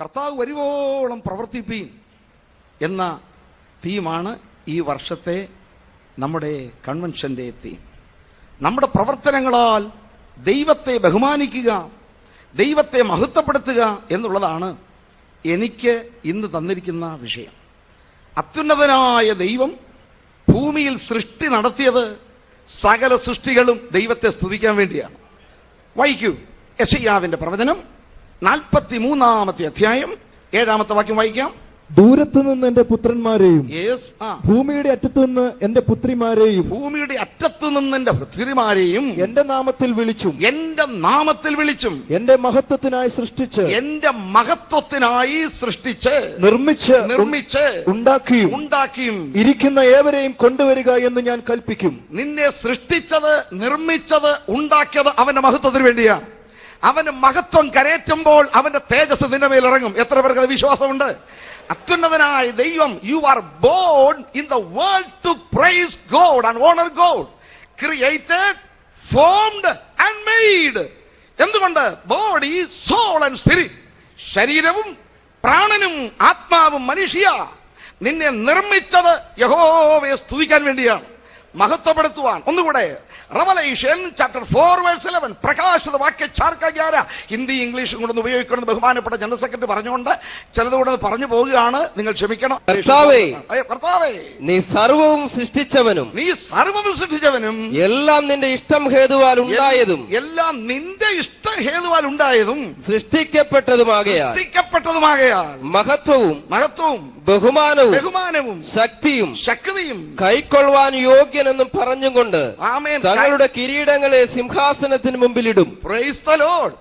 കർത്താവ് വരുവോളം പ്രവർത്തിപ്പീൻ എന്ന തീമാണ് ഈ വർഷത്തെ നമ്മുടെ കൺവെൻഷന്റെ തീം നമ്മുടെ പ്രവർത്തനങ്ങളാൽ ദൈവത്തെ ബഹുമാനിക്കുക ദൈവത്തെ മഹത്വപ്പെടുത്തുക എന്നുള്ളതാണ് എനിക്ക് ഇന്ന് തന്നിരിക്കുന്ന വിഷയം അത്യുന്നതനായ ദൈവം ഭൂമിയിൽ സൃഷ്ടി നടത്തിയത് സകല സൃഷ്ടികളും ദൈവത്തെ സ്തുതിക്കാൻ വേണ്ടിയാണ് വായിക്കൂ യശയ്യാവിന്റെ പ്രവചനം നാൽപ്പത്തി മൂന്നാമത്തെ അധ്യായം ഏഴാമത്തെ വാക്യം വായിക്കാം ദൂരത്തു നിന്ന് എന്റെ പുത്രന്മാരെയും യേസ് ആ ഭൂമിയുടെ അറ്റത്തു നിന്ന് എന്റെ പുത്രിമാരെയും ഭൂമിയുടെ അറ്റത്തു നിന്ന് എന്റെ ഭൃത്യമാരെയും എന്റെ നാമത്തിൽ വിളിച്ചും എന്റെ നാമത്തിൽ വിളിച്ചും എന്റെ മഹത്വത്തിനായി സൃഷ്ടിച്ച് എന്റെ മഹത്വത്തിനായി സൃഷ്ടിച്ച് നിർമ്മിച്ച് നിർമ്മിച്ച് ഉണ്ടാക്കിയും ഉണ്ടാക്കിയും ഇരിക്കുന്ന ഏവരെയും കൊണ്ടുവരിക എന്ന് ഞാൻ കൽപ്പിക്കും നിന്നെ സൃഷ്ടിച്ചത് നിർമ്മിച്ചത് ഉണ്ടാക്കിയത് അവന്റെ മഹത്വത്തിന് വേണ്ടിയാണ് അവന് മഹത്വം കരയറ്റുമ്പോൾ അവന്റെ തേജസ് നിന്റെ മേൽ ഇറങ്ങും എത്ര പേർക്ക് അത് വിശ്വാസമുണ്ട് അത്യുന്നതനായ ദൈവം you are born in the world to praise God and honour God created formed and made എന്തുകൊണ്ട് ബോഡി സോൾ ആൻഡ് സ്പിരിറ്റ് ശരീരവും പ്രാണനും ആത്മാവും മനുഷ്യ നിന്നെ നിർമ്മിച്ചത് യഹോവയെ സ്തുതിക്കാൻ വേണ്ടിയാണ് മഹത്വപ്പെടുത്തുവാൻ ഒന്നുകൂടെ revelation chapter four verse eleven പ്രകാശത വാക്യ ചാർക്കാര ഹിന്ദി ഇംഗ്ലീഷും കൂടെ ഒന്ന് ഉപയോഗിക്കണം ബഹുമാനപ്പെട്ട ജനറൽ സെക്രട്ടറി പറഞ്ഞുകൊണ്ട് ചിലത് കൂടെ ഒന്ന് പറഞ്ഞു പോവുകയാണ് നിങ്ങൾ ക്ഷമിക്കണം കർത്താവേ. അയ്യോ, കർത്താവേ നീ സർവവും സൃഷ്ടിച്ചവനും നീ സർവവും സൃഷ്ടിച്ചവനും എല്ലാം നിന്റെ ഇഷ്ടം ഹേതുവാൽ ഉണ്ടായതും എല്ലാം നിന്റെ ഇഷ്ടഹേതുവാൽ ഉണ്ടായതും സൃഷ്ടിക്കപ്പെട്ടതുമാകയാൽ സൃഷ്ടിക്കപ്പെട്ടതുമാകയാൽ മഹത്വവും മഹത്വവും ബഹുമാനവും ബഹുമാനവും ശക്തിയും ശക്തിയും കൈക്കൊള്ളുവാൻ യോഗ്യനെന്നും പറഞ്ഞുകൊണ്ട് ആമേൻ തങ്ങളുടെ കിരീടങ്ങളെ സിംഹാസനത്തിന് മുമ്പിലിടും പ്രൈസ് ദ ലോർഡ്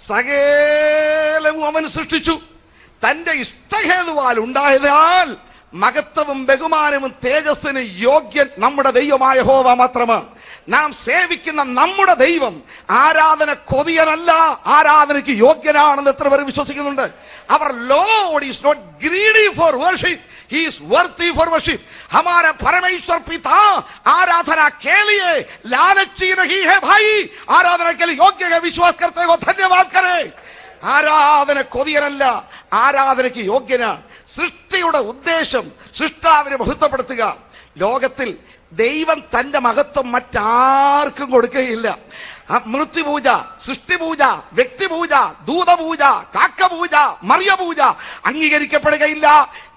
സകലവും അവൻ സൃഷ്ടിച്ചു തന്റെ ഇഷ്ടഹേതുവാൽ ഉണ്ടായതാൽ മഹത്വവും ബഹുമാനവും തേജസ്സിന് യോഗ്യൻ നമ്മുടെ ദൈവമായ ഹോവ മാത്രമാണ് നാം സേവിക്കുന്ന നമ്മുടെ ദൈവം ആരാധന കൊതിയനല്ല ആരാധനയ്ക്ക് യോഗ്യനാണെന്ന് എത്ര പേർ വിശ്വസിക്കുന്നുണ്ട് അവർ lord is not greedy for worship he is worthy for worship हमारा परमेश्वर पिता आराधना के लिए लालची नहीं है भाई आराधना के लिए योग्य है विश्वास करते हो धन्यवाद करें ആരാധന കൊതിയനല്ല ആരാധനയ്ക്ക് യോഗ്യനാണ് സൃഷ്ടിയുടെ ഉദ്ദേശം സൃഷ്ടാവിനെ മഹത്വപ്പെടുത്തുക ലോകത്തിൽ ദൈവം തന്റെ മഹത്വം മറ്റാർക്കും കൊടുക്കുകയില്ല ആ മൃത്യുപൂജ സൃഷ്ടിപൂജ വ്യക്തിപൂജ ദൂതപൂജ കാക്കപൂജ മറിയപൂജ അംഗീകരിക്കപ്പെടുകയില്ല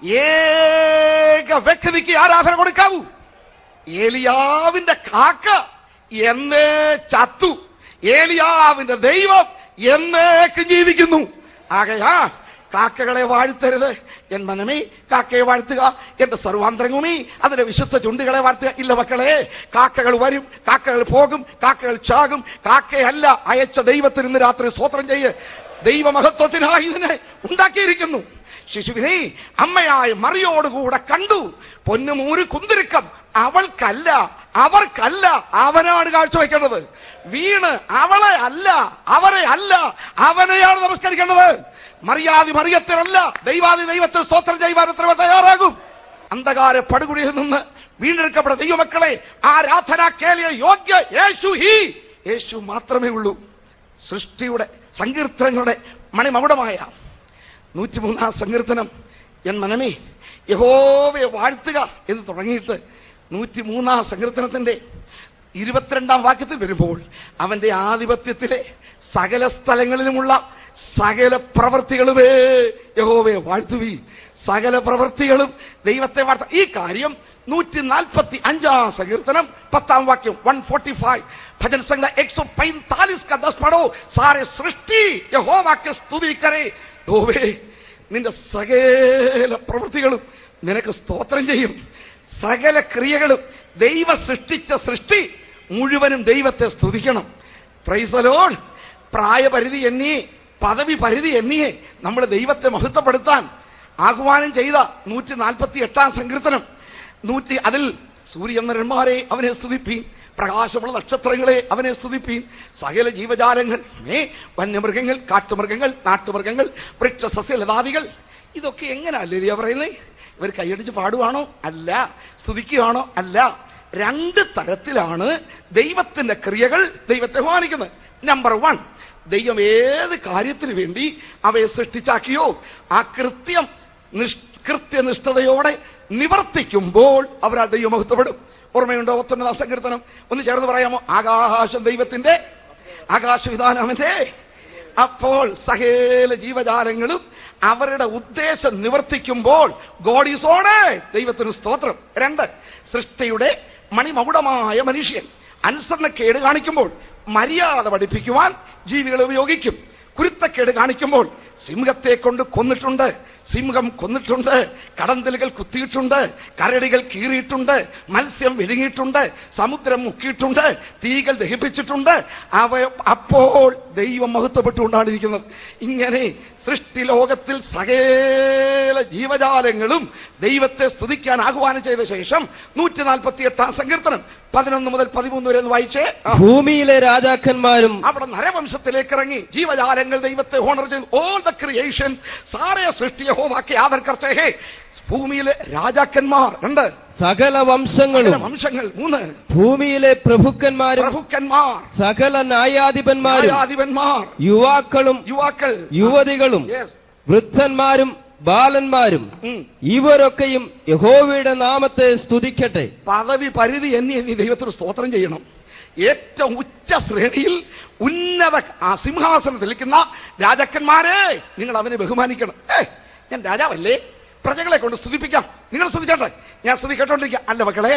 ഏക വ്യക്തിക്ക് ആരാധന കൊടുക്കാവൂ ഏലിയാവിന്റെ കാക്ക എന്നേ ചത്തു ഏലിയാവിന്റെ ദൈവം എന്നേക്കും ജീവിക്കുന്നു ആകയാ കാക്കകളെ വാഴ്ത്തരുത് എൻ മനമേ കാക്കയെ വാഴ്ത്തുക എന്റെ സർവാന്തരങ്ങുമേ അതിന്റെ വിശ്വസ്ത ചുണ്ടുകളെ വാഴ്ത്തുക ഇല്ല മക്കളെ കാക്കകൾ വരും കാക്കകൾ പോകും കാക്കകൾ ചാകും കാക്കയല്ല അയച്ച ദൈവത്തിന് ഇന്ന് രാത്രി സ്വോത്രം ചെയ്യ് ദൈവമഹത്വത്തിനായി ഇതിനെ ഉണ്ടാക്കിയിരിക്കുന്നു ശിശുവിനെ അമ്മയായ മറിയോടുകൂടെ കണ്ടു പൊന്നുമൂര് കുന്തിരുക്കം അവൾക്കല്ല അവർക്കല്ല അവനാണ് കാഴ്ചവെക്കേണ്ടത് വീണ് അവളെ അല്ല അവരെ അല്ല അവനെയാണ് നമസ്കരിക്കേണ്ടത് മറിയാതി മറിയത്തിനല്ല ദൈവാദി ദൈവത്തിൽ സ്തോത്രം ചെയ്യുവാൻ എത്ര പേർ തയ്യാറാകും അന്ധകാര പടുകുടിയിൽ നിന്ന് വീണ്ടെടുക്കപ്പെട്ട ദൈവമക്കളെ ആരാധന കേളിയ യോഗ്യ യേശു ഹി യേശു മാത്രമേ ഉള്ളൂ സൃഷ്ടിയുടെ സങ്കീർത്തനങ്ങളുടെ മണിമകുടമായ നൂറ്റിമൂന്നാം സങ്കീർത്തനം എൻ മനമേ യഹോവയെ വാഴ്ത്തുക എന്ന് തുടങ്ങിയിട്ട് നൂറ്റിമൂന്നാം സങ്കീർത്തനത്തിന്റെ ഇരുപത്തിരണ്ടാം വാക്യത്തിൽ വരുമ്പോൾ അവന്റെ ആധിപത്യത്തിലെ സകല സ്ഥലങ്ങളിലുമുള്ള സകല പ്രവൃത്തികളുമേ യഹോവയെ വാഴ്ത്തുവി സകല പ്രവൃത്തികളും ദൈവത്തെ വാഴ്ത്ത ഈ കാര്യം നൂറ്റി നാൽപ്പത്തി അഞ്ചാം സങ്കീർത്തനം പത്താം വാക്യം വൺ ഫോർട്ടി ഫൈവ് ഭജൻ സംഘ एक सौ पैंतालीस का दस पढ़ो सारे सृष्टि यहोवा के സ്തുതി करे യഹോവേ നിന്റെ സകല പ്രവൃത്തികളും നിനക്ക് സ്തോത്രം ചെയ്യും സകല ക്രിയകളും ദൈവ സൃഷ്ടിച്ച സൃഷ്ടി മുഴുവനും ദൈവത്തെ സ്തുതിക്കണം പ്രൈസലോൾ പ്രായപരിധി എന്നീ പദവി പരിധി എന്നിയെ നമ്മൾ ദൈവത്തെ മഹത്വപ്പെടുത്താൻ ആഹ്വാനം ചെയ്ത നൂറ്റി നാൽപ്പത്തി എട്ടാം സങ്കീർത്തനം നൂറ്റി അതിൽ സൂര്യനന്മാരെ അവനെ സ്തുതിപ്പീൻ പ്രകാശമുള്ള നക്ഷത്രങ്ങളെ അവനെ സ്തുതിപ്പീൻ സകല ജീവജാലങ്ങൾ ഏ വന്യമൃഗങ്ങൾ കാട്ടുമൃഗങ്ങൾ നാട്ടുമൃഗങ്ങൾ വൃക്ഷ സസ്യലതാദികൾ ഇതൊക്കെ എങ്ങനെയല്ലേ പറയുന്നത് ഇവർ കൈയടിച്ച് പാടുവാണോ അല്ല സ്തുതിക്കുകയാണോ അല്ല രണ്ട് തരത്തിലാണ് ദൈവത്തിന്റെ ക്രിയകൾ ദൈവത്തെ ബഹുമാനിക്കുന്നത് നമ്പർ വൺ ദൈവം ഏത് കാര്യത്തിന് വേണ്ടി അവയെ സൃഷ്ടിച്ചാക്കിയോ ആ കൃത്യം നിഷ്- കൃത്യനിഷ്ഠതയോടെ നിവർത്തിക്കുമ്പോൾ അവർ ആ ദൈവം മഹത്വപ്പെടും ഓർമ്മയുണ്ടോ ഒത്തൊന്നതാം സങ്കീർത്തനം ഒന്ന് ചേർന്ന് പറയാമോ ആകാശം ദൈവത്തിന്റെ ആകാശവിധാനവന്റെ അപ്പോൾ സകല ജീവജാലങ്ങളും അവരുടെ ഉദ്ദേശം നിവർത്തിക്കുമ്പോൾ ഗോഡ് ഈസ് ഓണേ ദൈവത്തിന് സ്തോത്രം രണ്ട് സൃഷ്ടിയുടെ മണിമകുടമായ മനുഷ്യൻ അനുസരണക്കേട് കാണിക്കുമ്പോൾ മര്യാദ പഠിപ്പിക്കുവാൻ ജീവികളെ ഉപയോഗിക്കും കുരുത്തക്കേട് കാണിക്കുമ്പോൾ സിംഹത്തെ കൊണ്ട് കൊന്നിട്ടുണ്ട് സിംഹം കൊന്നിട്ടുണ്ട് കടന്തലുകൾ കുത്തിയിട്ടുണ്ട് കരടികൾ കീറിയിട്ടുണ്ട് മത്സ്യം വിഴുങ്ങിയിട്ടുണ്ട് സമുദ്രം മുക്കിയിട്ടുണ്ട് തീകൾ ദഹിപ്പിച്ചിട്ടുണ്ട് അവ അപ്പോൾ ദൈവം മഹത്വപ്പെട്ടുകൊണ്ടാണ് ഇരിക്കുന്നത് ഇങ്ങനെ സൃഷ്ടി ലോകത്തിൽ സകല ജീവജാലങ്ങളും ദൈവത്തെ സ്തുതിക്കാൻ ആഹ്വാനം ചെയ്ത ശേഷം നൂറ്റി നാൽപ്പത്തി എട്ടാം സങ്കീർത്തനം പതിനൊന്ന് മുതൽ പതിമൂന്ന് വരെ ഒന്ന് വായിച്ചേ ആ. ഭൂമിയിലെ രാജാക്കന്മാരും അവിടെ നരവംശത്തിലേക്ക് ഇറങ്ങി ജീവജാലങ്ങൾ ദൈവത്തെ ഹോണർ ചെയ്തു ഓൾ ദ ക്രിയേഷൻസ് സാറേ സൃഷ്ടിയെ ഹോമാക്കി ആദർ കർത്തേ ഹേ ഭൂമിയിലെ രാജാക്കന്മാർ രണ്ട് സകല വംശങ്ങളും വംശങ്ങൾ മൂന്ന് ഭൂമിയിലെ പ്രഭുക്കന്മാരും പ്രഭുക്കന്മാർ സകല ന്യായാധിപന്മാരും ന്യായാധിപന്മാർ യുവാക്കളും യുവാക്കൾ യുവതികളും Yes. വൃദ്ധന്മാരും ബാലന്മാരും ഉം. ഇവരൊക്കെയും യഹോവയുടെ നാമത്തെ സ്തുതിക്കട്ടെ പദവി പരിധി എന്നി എന്നീ ദൈവത്തിന് സ്തോത്രം ചെയ്യണം ഏറ്റവും ഉച്ച ശ്രേണിയിൽ ഉന്നത ആ സിംഹാസനത്തിൽ നിൽക്കുന്ന രാജാക്കന്മാരെ നിങ്ങൾ അവനെ ബഹുമാനിക്കണം ഏ ഞാൻ രാജാവല്ലേ പ്രജകളെ കൊണ്ട് സ്തുതിപ്പിക്കാം നിങ്ങൾ സ്തുതിച്ചോട്ടെ ഞാൻ സ്തുതി കേട്ടോണ്ടിരിക്കാം അല്ല മക്കളെ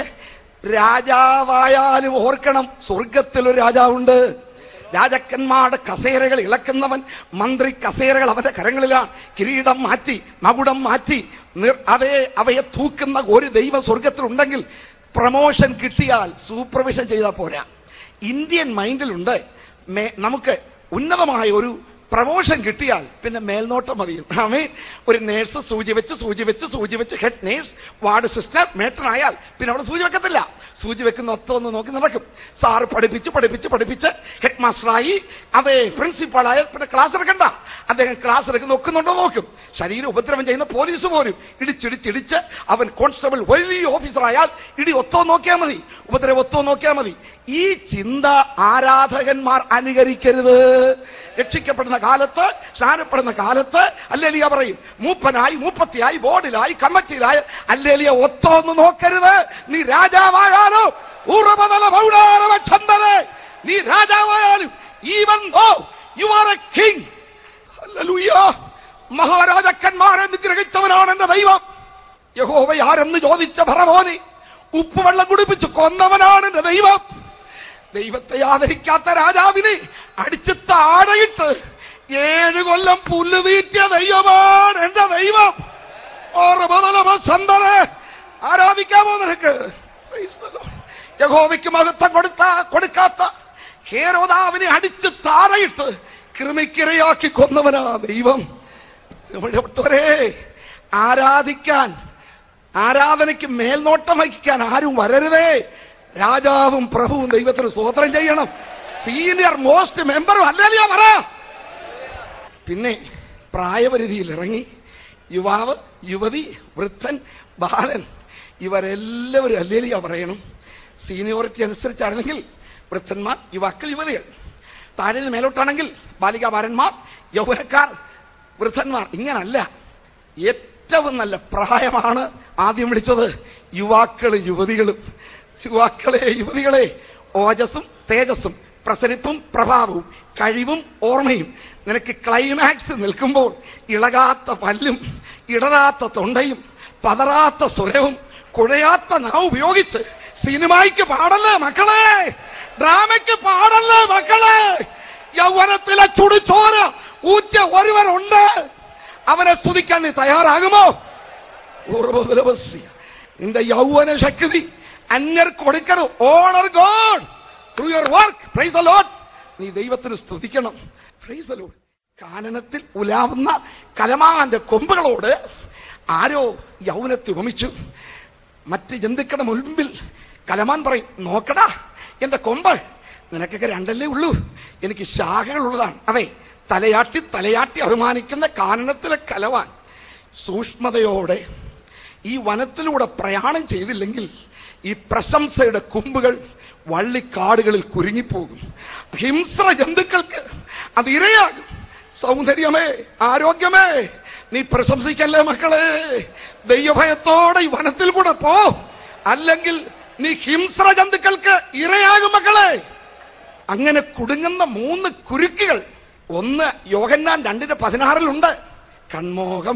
രാജാവായാലും ഓർക്കണം സ്വർഗത്തിലൊരു രാജാവുണ്ട് രാജാക്കന്മാരുടെ കസേരകൾ ഇളക്കുന്നവൻ മന്ത്രി കസേരകൾ അവന്റെ കരങ്ങളിലാണ് കിരീടം മാറ്റി മകുടം മാറ്റി നിർ- അതേ അവയെ തൂക്കുന്ന ഒരു ദൈവം സ്വർഗത്തിലുണ്ടെങ്കിൽ പ്രമോഷൻ കിട്ടിയാൽ സൂപ്പർവിഷൻ ചെയ്താൽ പോരാ ഇന്ത്യൻ മൈൻഡിലുണ്ട് മേ- നമുക്ക് ഉന്നതമായ ഒരു പ്രമോഷൻ കിട്ടിയാൽ പിന്നെ മേൽനോട്ടം മതി ആമേ ഒരു നേഴ്സ് സൂചി വെച്ച് സൂചി വെച്ച് സൂചി വെച്ച് ഹെഡ് നേഴ്സ് വാർഡ് സിസ്റ്റർ മേട്ടനായാൽ പിന്നെ അവിടെ സൂചി വെക്കത്തില്ല സൂചി വെക്കുന്ന ഒത്തൊന്ന് നോക്കി നടക്കും സാറ് പഠിപ്പിച്ച് പഠിപ്പിച്ച് പഠിപ്പിച്ച് ഹെഡ് മാസ്റ്ററായി അതേ പ്രിൻസിപ്പാളായ പിന്നെ ക്ലാസ് എടുക്കണ്ട അദ്ദേഹം ക്ലാസ് എടുക്കുന്ന നോക്കുന്നുണ്ടോ നോക്കും ശരീരം ഉപദ്രവം ചെയ്യുന്ന പോലീസ് പോലും ഇടിച്ചിടിച്ചിടിച്ച് അവൻ കോൺസ്റ്റബിൾ വലിയ ഓഫീസറായാൽ ഇടി ഒത്തോ നോക്കിയാൽ മതി ഉപദ്രവം ഒത്തോ നോക്കിയാൽ മതി ഈ ചിന്ത ആരാധകന്മാർ അനുകരിക്കരുത് രക്ഷിക്കപ്പെടുന്ന കാലത്ത് സ്നാനപ്പെടുന്ന കാലത്ത് അല്ലേലിയ പറയും മൂപ്പനായി മൂപ്പത്തിയായി ബോർഡിലായി കമ്മിറ്റിയിലായി അല്ലേലിയ ഒത്തോ ഒന്ന് നോക്കരുത് നീ രാജാവായാലോ ഊറബദല പൗരാരവ ചന്ദനെ നീ രാജാവായാലും even though you are a king ഹല്ലേലൂയ മഹാരാജാക്കന്മാരെ നിഗ്രഹിച്ചവനാണ് എന്റെ ദൈവം യഹോവ ആരെന്ന് ചോദിച്ച ഭറവോനി ഉപ്പുവെള്ളം കുടിപ്പിച്ച് കൊന്നവനാണ് എന്റെ ദൈവം ദൈവത്തെ ആദരിക്കാത്ത രാജാവിനെ അടിച്ച് താഴയിട്ട് ഏഴ് കൊല്ലം പുല്ല് തീറ്റിയ ദൈവമാണ് എന്റെ ദൈവം സന്തരെ ആരാധിക്കാമോ നിനക്ക് Praise the Lord. യഹോവയ്ക്ക് മഹത്വം കൊടുത്ത കൊടുക്കാത്ത ഹേരോദാവിനെ അടിച്ച് താഴയിട്ട് കൃമിക്കിരയാക്കി കൊന്നവനാ ദൈവം പ്രിയപ്പെട്ടവരെ ആരാധിക്കാൻ ആരാധനയ്ക്ക് മേൽനോട്ടം വഹിക്കാൻ ആരും വരരുതേ രാജാവും പ്രഭുവും ദൈവത്തിന് സ്വോത്രം ചെയ്യണം സീനിയർ മോസ്റ്റ് മെമ്പറും അല്ലല്ലോ പറ പിന്നെ പ്രായപരിധിയിൽ ഇറങ്ങി യുവാവ് യുവതി വൃദ്ധൻ ബാലൻ ഇവരെല്ലാവരും അല്ലേലിയ പറയണം സീനിയോറിറ്റി അനുസരിച്ചാണെങ്കിൽ വൃദ്ധന്മാർ യുവാക്കൾ യുവതികൾ താഴെ നിന്ന് മേലോട്ടാണെങ്കിൽ ബാലികാബാലന്മാർ യൗവനക്കാർ വൃദ്ധന്മാർ ഇങ്ങനല്ല ഏറ്റവും നല്ല പ്രായമാണ് ആദ്യം വിളിച്ചത് യുവാക്കളും യുവതികളും യുവാക്കളെ യുവതികളെ ഓജസ്സും തേജസ്സും പ്രസരിപ്പും പ്രഭാവവും കഴിവും ഓർമ്മയും നിനക്ക് ക്ലൈമാക്സ് നിൽക്കുമ്പോൾ ഇളകാത്ത പല്ലും ഇടരാത്ത തൊണ്ടയും പതറാത്ത സ്വരവും കുഴയാത്ത നാവ് ഉപയോഗിച്ച് സിനിമയ്ക്ക് പാടല്ലേ മക്കളെ ഡ്രാമയ്ക്ക് പാടല്ലേ മക്കളെ യൗവനത്തിലെ ചുടിച്ചോര ഊറ്റ ഒരുവനുണ്ട് അവനെ സ്തുതിക്കാൻ നീ തയ്യാറാകുമോ ഉറവലവസ്യ. നിന്റെ യൗവന ശക്തി അന്യർ കൊടുക്കരുത് honour God through your work praise the lord നീ ദൈവത്തിന് സ്തുതിക്കണം പ്രൈസ് ദ ലോഡ് കാനനത്തിൽ ഉലാവുന്ന കലമാന്റെ കൊമ്പുകളോട് ആരോ യൗവനത്തെ ഉപമിച്ചു മറ്റ് ജന്തുക്കളുടെ മുൻപിൽ കലമാൻ പറയും നോക്കടാ എന്റെ കൊമ്പ് നിനക്കൊക്കെ രണ്ടല്ലേ ഉള്ളൂ എനിക്ക് ശാഖകളുള്ളതാണ് അതെ തലയാട്ടി തലയാട്ടി അഭിമാനിക്കുന്ന കാനനത്തിലെ കലവാൻ സൂക്ഷ്മതയോടെ ഈ വനത്തിലൂടെ പ്രയാണം ചെയ്തില്ലെങ്കിൽ ഈ പ്രശംസയുടെ കുമ്പുകൾ വള്ളിക്കാടുകളിൽ കുരുങ്ങിപ്പോകും ഹിംസ്ര ജന്തുക്കൾക്ക് അത് ഇരയാകും സൗന്ദര്യമേ ആരോഗ്യമേ നീ പ്രശംസിക്കല്ലേ മക്കളെ ദൈവഭയത്തോടെ ഈ വനത്തിൽ കൂടെ പോ അല്ലെങ്കിൽ നീ ഹിംസ്ര ജന്തുക്കൾക്ക് ഇരയാകും മക്കളെ അങ്ങനെ കുടുങ്ങുന്ന മൂന്ന് കുരുക്കുകൾ ഒന്ന് യോഹന്നാൻ രണ്ടിന്റെ പതിനാറിലുണ്ട് കൺമോഹം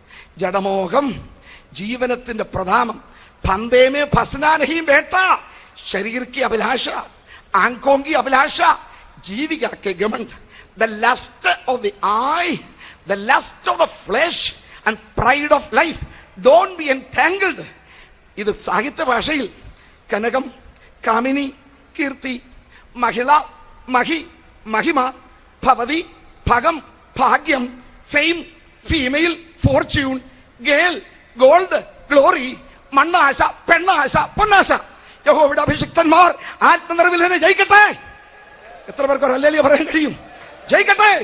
ജഡമോഹം ജീവനത്തിന്റെ പ്രധാനം പന്തേമേ ഫസ്നാനഹിയും വേട്ട ശരീർ की अभिलाषा आंखों की अभिलाषा जीविका के घमंड the lust of the eye the lust of the flesh and pride of life don't be entangled ഇത് സാഹിത്യ ഭാഷയിൽ കനകം കാമിനി കീർത്തി മഹിള മഹി മഹിമ ഭവതി ഭഗം ഭാഗ്യം fame female fortune girl gold glory മണ്ണാശ പെണ്ണാശ പൊന്നാശ യഹോവിടെ അഭിഷിക്തന്മാർ ആത്മനിറവിൽ തന്നെ ജയിക്കട്ടെ എത്ര പേർക്ക് ഒരു അല്ലേലിയ പറയാൻ കഴിയും ജയിക്കട്ടെ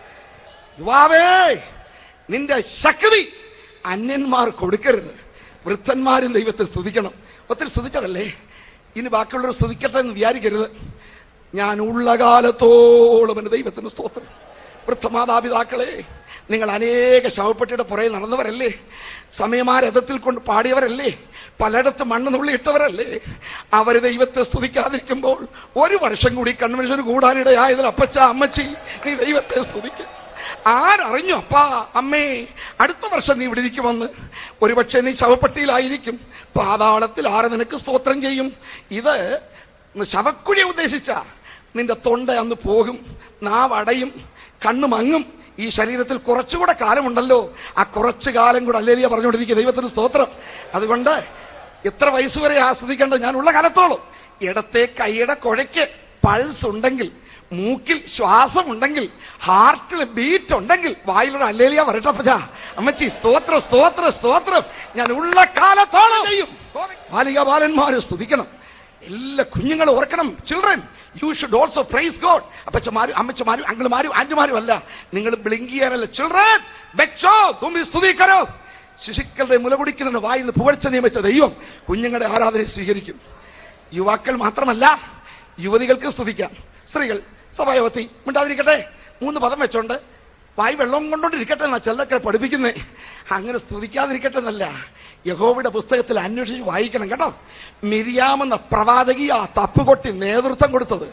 യുവാവേ നിന്റെ ശക്തി അന്യന്മാർ കൊടുക്കരുത് വൃദ്ധന്മാരും ദൈവത്തെ സ്തുതിക്കണം ഒത്തിരി സ്തുതിച്ചതല്ലേ ഇനി ബാക്കിയുള്ളവർ സ്തുതിക്കട്ടെ എന്ന് വിചാരിക്കരുത് ഞാൻ ഉള്ള കാലത്തോളം എന്റെ ദൈവത്തിന് സ്തോത്രം വൃദ്ധമാതാപിതാക്കളെ നിങ്ങൾ അനേക ശവപ്പെട്ടിയുടെ പുറകെ നടന്നവരല്ലേ സമയമാരഥത്തിൽ കൊണ്ട് പാടിയവരല്ലേ പലയിടത്ത് മണ്ണ് നുള്ളിയിട്ടവരല്ലേ അവർ ദൈവത്തെ സ്തുതിക്കാതിരിക്കുമ്പോൾ ഒരു വർഷം കൂടി കൺവെൻഷന് കൂടാനിടയായതിൽ അപ്പച്ച അമ്മച്ചി നീ ദൈവത്തെ സ്തുതിക്കും ആരറിഞ്ഞു അപ്പാ അമ്മേ അടുത്ത വർഷം നീ ഇവിടെ ഇരിക്കുമെന്ന് ഒരുപക്ഷെ നീ ശവപ്പെട്ടിയിലായിരിക്കും പാതാളത്തിൽ ആരെ നിനക്ക് സ്തോത്രം ചെയ്യും ഇത് ശവക്കുഴിയെ ഉദ്ദേശിച്ച നിന്റെ തൊണ്ട അന്ന് പോകും നാവടയും കണ്ണു മങ്ങും ഈ ശരീരത്തിൽ കുറച്ചുകൂടെ കാലമുണ്ടല്ലോ ആ കുറച്ചു കാലം കൂടെ അല്ലേലിയ പറഞ്ഞുകൊണ്ടിരിക്കുക ദൈവത്തിന് സ്തോത്രം അതുകൊണ്ട് എത്ര വയസ്സ് വരെ ആസ്വദിക്കേണ്ടത് ഞാൻ ഉള്ള കാലത്തോളം ഇടത്തെ കൈയുടെ കുഴയ്ക്ക് പൾസ് ഉണ്ടെങ്കിൽ മൂക്കിൽ ശ്വാസമുണ്ടെങ്കിൽ ഹാർട്ടിൽ ബീറ്റ് ഉണ്ടെങ്കിൽ വായിലൂടെ അല്ലേലിയ വരട്ടപ്പച്ച അമ്മച്ചി സ്തോത്രം സ്തോത്രം സ്തോത്രം ഞാൻ ഉള്ള കാലത്തോളം ചെയ്യും ബാലിക ബാലന്മാരെ സ്തുതിക്കണം എല്ലാ കുഞ്ഞുങ്ങളും ഓർക്കണം children you should also praise God അപ്പച്ചമാരും അമ്മച്ചമാരും അങ്കിളുമാരും ആന്റിമാരും അല്ല നിങ്ങൾ ബ്ലിങ്ക് ചെയ്യാനല്ല ചിൽഡ്രൻ ബെച്ചോ തുമ്പി സ്തുതിക്കരോ ശിശുക്കളുടെ മുലകുടിക്കുന്നതിന് വായിൽ നിന്ന് പുകഴ്ച നിയമിച്ച ദൈവം കുഞ്ഞുങ്ങളുടെ ആരാധനയെ സ്വീകരിക്കും യുവാക്കൾ മാത്രമല്ല യുവതികൾക്ക് സ്തുതിക്കാം സ്ത്രീകൾ സഭായവത്തി മിണ്ടാതിരിക്കട്ടെ മൂന്ന് പദം വെച്ചോണ്ട് വായി വെള്ളം കൊണ്ടോണ്ടിരിക്കട്ടെ എന്നാ ചെല്ലൊക്കെ പഠിപ്പിക്കുന്നേ അങ്ങനെ സ്തുതിക്കാതിരിക്കട്ടെ എന്നല്ല യഹോവയുടെ പുസ്തകത്തിൽ അന്വേഷിച്ച് വായിക്കണം കേട്ടോ മിരിയാമെന്ന പ്രവാചകി ആ തപ്പുകൊട്ടി നേതൃത്വം കൊടുത്തത്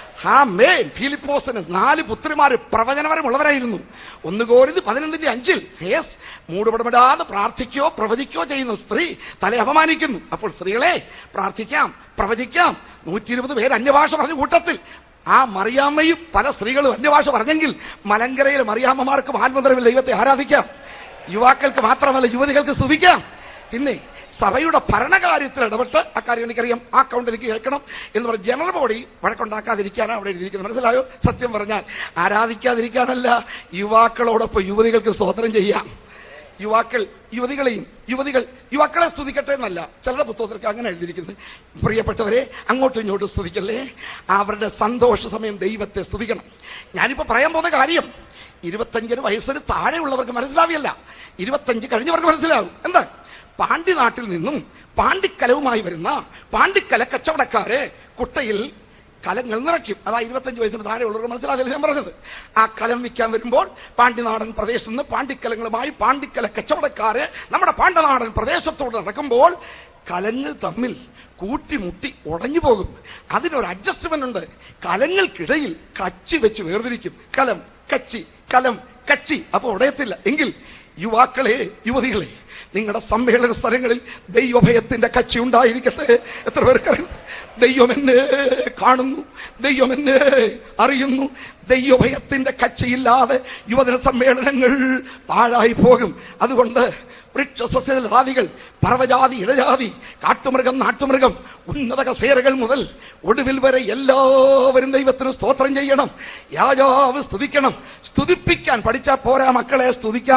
ആ മേൻ ഫിലിപ്പോസിന് നാല് പുത്രിമാര് പ്രവചനപരമുള്ളവരായിരുന്നു ഒന്ന് കോരിത് പതിനൊന്നിന്റെ അഞ്ചിൽ ഹേസ് മൂടുപടമിടാതെ പ്രാർത്ഥിക്കോ പ്രവചിക്കോ ചെയ്യുന്ന സ്ത്രീ തല അപമാനിക്കുന്നു അപ്പോൾ സ്ത്രീകളെ പ്രാർത്ഥിക്കാം പ്രവചിക്കാം നൂറ്റി ഇരുപത് പേര് അന്യഭാഷ പറഞ്ഞ കൂട്ടത്തിൽ ആ മറിയാമ്മയും പല സ്ത്രീകളും അന്യഭാഷ പറഞ്ഞെങ്കിൽ മലങ്കരയിലെ മറിയാമ്മമാർക്ക് ആത്മനിറവിൽ ദൈവത്തെ ആരാധിക്കാം യുവാക്കൾക്ക് മാത്രമല്ല യുവതികൾക്ക് സ്തുതിക്കാം പിന്നെ സഭയുടെ ഭരണകാര്യത്തിൽ ഇടപെട്ട് ആ കാര്യം എനിക്കറിയാം ആ അക്കൗണ്ട് എനിക്ക് കേൾക്കണം എന്ന് പറഞ്ഞ് ജനറൽ ബോഡി വഴക്കുണ്ടാക്കാതിരിക്കാനാണ് അവിടെ എഴുതിയിരിക്കുന്നത് മനസ്സിലായോ സത്യം പറഞ്ഞാൽ ആരാധിക്കാതിരിക്കാനല്ല യുവാക്കളോടൊപ്പം യുവതികൾക്ക് സ്തോത്രം ചെയ്യാം യുവാക്കൾ യുവതികളെയും യുവതികൾ യുവാക്കളെ സ്തുതിക്കട്ടെ എന്നല്ല ചിലരുടെ പുസ്തകത്തിലൊക്കെ അങ്ങനെ എഴുതിയിരിക്കുന്നത് പ്രിയപ്പെട്ടവരെ അങ്ങോട്ടും ഇങ്ങോട്ടും സ്തുതിക്കല്ലേ അവരുടെ സന്തോഷ സമയം ദൈവത്തെ സ്തുതിക്കണം ഞാനിപ്പോ പറയാൻ പോകുന്ന കാര്യം ഇരുപത്തഞ്ചിന് വയസ്സിന് താഴെയുള്ളവർക്ക് മനസ്സിലാവില്ല ഇരുപത്തഞ്ച് കഴിഞ്ഞവർക്ക് മനസ്സിലാവും എന്താ പാണ്ഡ്യനാട്ടിൽ നിന്നും പാണ്ഡിക്കലവുമായി വരുന്ന പാണ്ഡിക്കല കച്ചവടക്കാരെ കുട്ടയിൽ കലങ്ങൾ നിറയ്ക്കും അതാ ഇരുപത്തഞ്ച് വയസ്സിന് താഴെയുള്ളവർക്ക് മനസ്സിലാവില്ല ഞാൻ പറഞ്ഞത് ആ കലം വിൽക്കാൻ വരുമ്പോൾ പാണ്ഡ്യനാടൻ പ്രദേശത്ത് നിന്ന് പാണ്ഡിക്കലങ്ങളുമായി പാണ്ഡിക്കല കച്ചവടക്കാര് നമ്മുടെ പാണ്ഡനാടൻ പ്രദേശത്തോട് നടക്കുമ്പോൾ കലങ്ങൾ തമ്മിൽ കൂട്ടിമുട്ടി ഉടഞ്ഞു പോകും അതിനൊരു അഡ്ജസ്റ്റ്മെന്റ് ഉണ്ട് കലങ്ങൾക്കിടയിൽ കച്ചി വെച്ച് വേർതിരിക്കും കലം കച്ചി കലം കച്ചി അപ്പൊ ഉടയത്തില്ല എങ്കിൽ യുവാക്കളെ യുവതികളെ നിങ്ങളുടെ സമ്മേളന സ്ഥലങ്ങളിൽ ദൈവഭയത്തിന്റെ കച്ചി ഉണ്ടായിരിക്കട്ടെ എത്ര പേർക്കറിയും ദൈവം എന്നെ കാണുന്നു ദൈവം എന്നെ അറിയുന്നു ദൈവഭയത്തിന്റെ കച്ചിയില്ലാതെ യുവജന സമ്മേളനങ്ങൾ പാഴായി പോകും അതുകൊണ്ട് വൃക്ഷസസ്യജാതികൾ പർവ്വജാതി ഇഴജാതി കാട്ടുമൃഗം നാട്ടുമൃഗം ഉന്നത കസേരകൾ മുതൽ ഒടുവിൽ വരെ എല്ലാവരും ദൈവത്തിന് സ്തോത്രം ചെയ്യണം യാജാവ് സ്തുതിക്കണം സ്തുതിപ്പിക്കാൻ പഠിച്ചാൽ പോരാ മക്കളെ സ്തുതിക്കാൻ പഠിക്കണം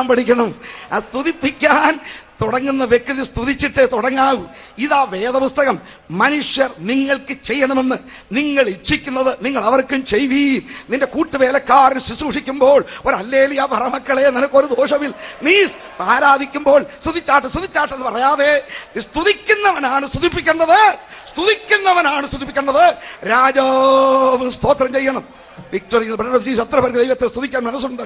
ആ സ്തുതിപ്പിക്കാൻ തുടങ്ങുന്ന വ്യക്തി സ്തുതിച്ചിട്ടേ തുടങ്ങാവൂ ഇതാ വേദപുസ്തകം മനുഷ്യർ നിങ്ങൾക്ക് ചെയ്യണമെന്ന് നിങ്ങൾ ഇച്ഛിക്കുന്നത് നിങ്ങൾ അവർക്കും ചെയ്വീൻ നിന്റെ കൂട്ടുവേലക്കാരൻ ശുശ്രൂഷിക്കുമ്പോൾ ഒരു അല്ലേലിയ പറമക്കളെ നിനക്കൊരു ദോഷമില്ല നീ ആരാധിക്കുമ്പോൾ സ്തുതിച്ചാട്ട് സ്തുതിച്ചാട്ട് എന്ന് പറയാതെ സ്തുതിക്കുന്നവനാണ് സ്തുതിപ്പിക്കേണ്ടത് സ്തുതിക്കുന്നവനാണ് സ്തുതിപ്പിക്കേണ്ടത് രാജാവ് സ്തോത്രം ചെയ്യണം വിക്ടറി എത്ര പേർക്ക് ദൈവത്തെ സ്തുതിക്കാൻ മനസ്സുണ്ട്